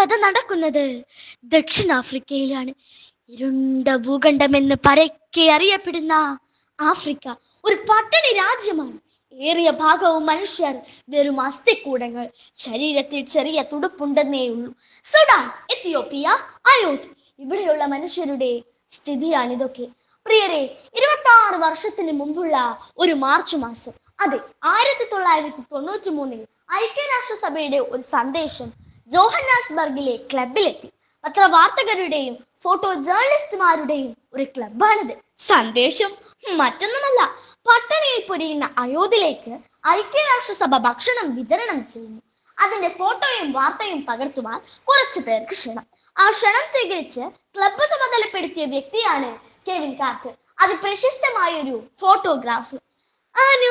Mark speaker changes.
Speaker 1: കഥ നടക്കുന്നത് ദക്ഷിണാഫ്രിക്കയിലാണ് ഇരുണ്ട ഭൂഖണ്ഡമെന്ന് പരക്കെ അറിയപ്പെടുന്ന ആഫ്രിക്ക ഒരു പട്ടിണി രാജ്യമാണ് ഏറിയ ഭാഗവും മനുഷ്യർ വെറും അസ്ഥിക്കൂടങ്ങൾ ശരീരത്തിൽ ചെറിയ തുടുപ്പുണ്ടെന്നേ ഉള്ളൂ സുഡാൻ എത്തിയോപ്പിയ അയോധ്യ ഇവിടെയുള്ള മനുഷ്യരുടെ സ്ഥിതിയാണിതൊക്കെ പ്രിയരെ ഇരുപത്തി ആറ് വർഷത്തിന് മുമ്പുള്ള ഒരു മാർച്ച് മാസം അതെ ആയിരത്തി തൊള്ളായിരത്തി തൊണ്ണൂറ്റി മൂന്നിൽ ഐക്യരാഷ്ട്രസഭയുടെ ഒരു സന്ദേശം ജോഹന്നാസ്ബർഗിലെ ക്ലബിലെത്തി പത്രവാർത്തകരുടെയും ഫോട്ടോ ജേർണലിസ്റ്റുമാരുടെയും ഒരു ക്ലബാണിത് സന്ദേശം മറ്റൊന്നുമല്ല പട്ടണിയിൽ പൊരിയുന്ന അയോധ്യയിലേക്ക് ഐക്യരാഷ്ട്രസഭ ഭക്ഷണം വിതരണം ചെയ്യുന്നു അതിന്റെ ഫോട്ടോയും വാർത്തയും പകർത്തുവാൻ കുറച്ചു പേർക്ക് ക്ഷണം ആ ക്ഷണം സ്വീകരിച്ച് ക്ലബ്ബ് ചുമതലപ്പെടുത്തിയ വ്യക്തിയാണ് കെവിൻ കാർട്ടർ അത് പ്രശസ്തമായ ഒരു ഫോട്ടോഗ്രാഫ് അനു